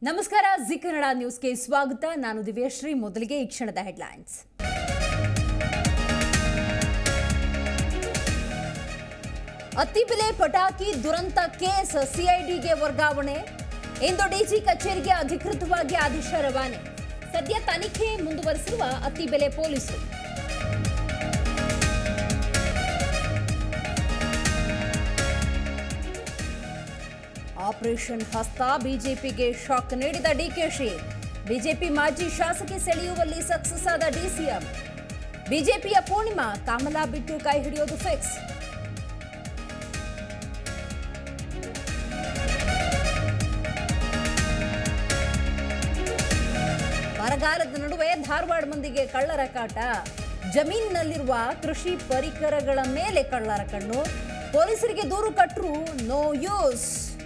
ನಮಸ್ಕಾರ ಜಿ ಕನ್ನಡ ನ್ಯೂಸ್ಗೆ ಸ್ವಾಗತ ನಾನು ದಿವ್ಯಶ್ರೀ ಮೊದಲಿಗೆ ಈ ಕ್ಷಣದ ಹೆಡ್ಲೈನ್ಸ್ ಅತ್ತಿಬೆಲೆ ಪಟಾಕಿ ದುರಂತ ಕೇಸ್ ಸಿಐಡಿಗೆ ವರ್ಗಾವಣೆ ಇಂದು ಡಿಜಿ ಕಚೇರಿಗೆ ಅಧಿಕೃತವಾಗಿ ಆದೇಶ ರವಾನೆ ಸದ್ಯ ತನಿಖೆ ಮುಂದುವರೆಸಿರುವ ಅತ್ತಿಬೆಲೆ ಪೊಲೀಸರು ಆಪರೇಷನ್ ಹಸ್ತ ಬಿಜೆಪಿಗೆ ಶಾಕ್ ನೀಡಿದ ಡಿಕೆಶಿ ಬಿಜೆಪಿ ಮಾಜಿ ಶಾಸಕಿ ಸೆಳೆಯುವಲ್ಲಿ ಸಕ್ಸಸ್ ಆದ ಡಿಸಿಎಂ ಬಿಜೆಪಿಯ ಪೂರ್ಣಿಮಾ ಕಮಲ ಬಿಟ್ಟು ಕೈ ಹಿಡಿಯೋದು ಫಿಕ್ಸ್ ಬರಗಾಲದ ನಡುವೆ ಧಾರವಾಡ ಮಂದಿಗೆ ಕಳ್ಳರ ಕಾಟ ಜಮೀನಿನಲ್ಲಿರುವ ಕೃಷಿ ಪರಿಕರಗಳ ಮೇಲೆ ಕಳ್ಳರ ಕಣ್ಣು ಪೊಲೀಸರಿಗೆ ದೂರು ಕಟ್ಟರು ನೋ ಯೂಸ್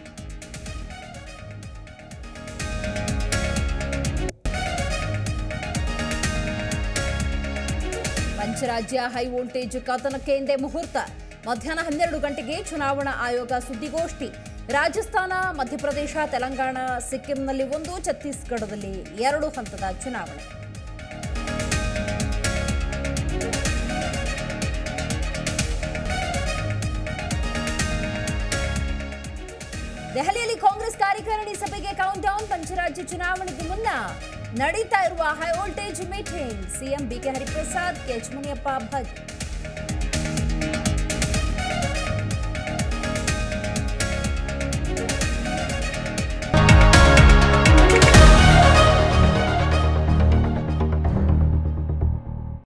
ಪಂಚರಾಜ್ಯ ಹೈ ವೋಲ್ಟೇಜ್ ಕದನಕ್ಕೆ ಎಂದೇ ಮುಹೂರ್ತ ಮಧ್ಯಾಹ್ನ ಹನ್ನೆರಡು ಗಂಟೆಗೆ ಚುನಾವಣಾ ಆಯೋಗ ಸುದ್ದಿಗೋಷ್ಠಿ ರಾಜಸ್ಥಾನ ಮಧ್ಯಪ್ರದೇಶ ತೆಲಂಗಾಣ ಸಿಕ್ಕಿಂನಲ್ಲಿ ಒಂದು ಛತ್ತೀಸ್ಗಢದಲ್ಲಿ ಎರಡು ಹಂತದ ಚುನಾವಣೆ ದೆಹಲಿಯಲ್ಲಿ ಕಾಂಗ್ರೆಸ್ ಕಾರ್ಯಕಾರಿಣಿ ಸಭೆಗೆ ಕೌಂಟ್ ಡೌನ್ ಪಂಚರಾಜ್ಯ ಚುನಾವಣೆಗೆ ಮುನ್ನ ನಡೀತಾ ಇರುವ high voltage meeting CM BK Hariprasad KH Muniyappa Bhat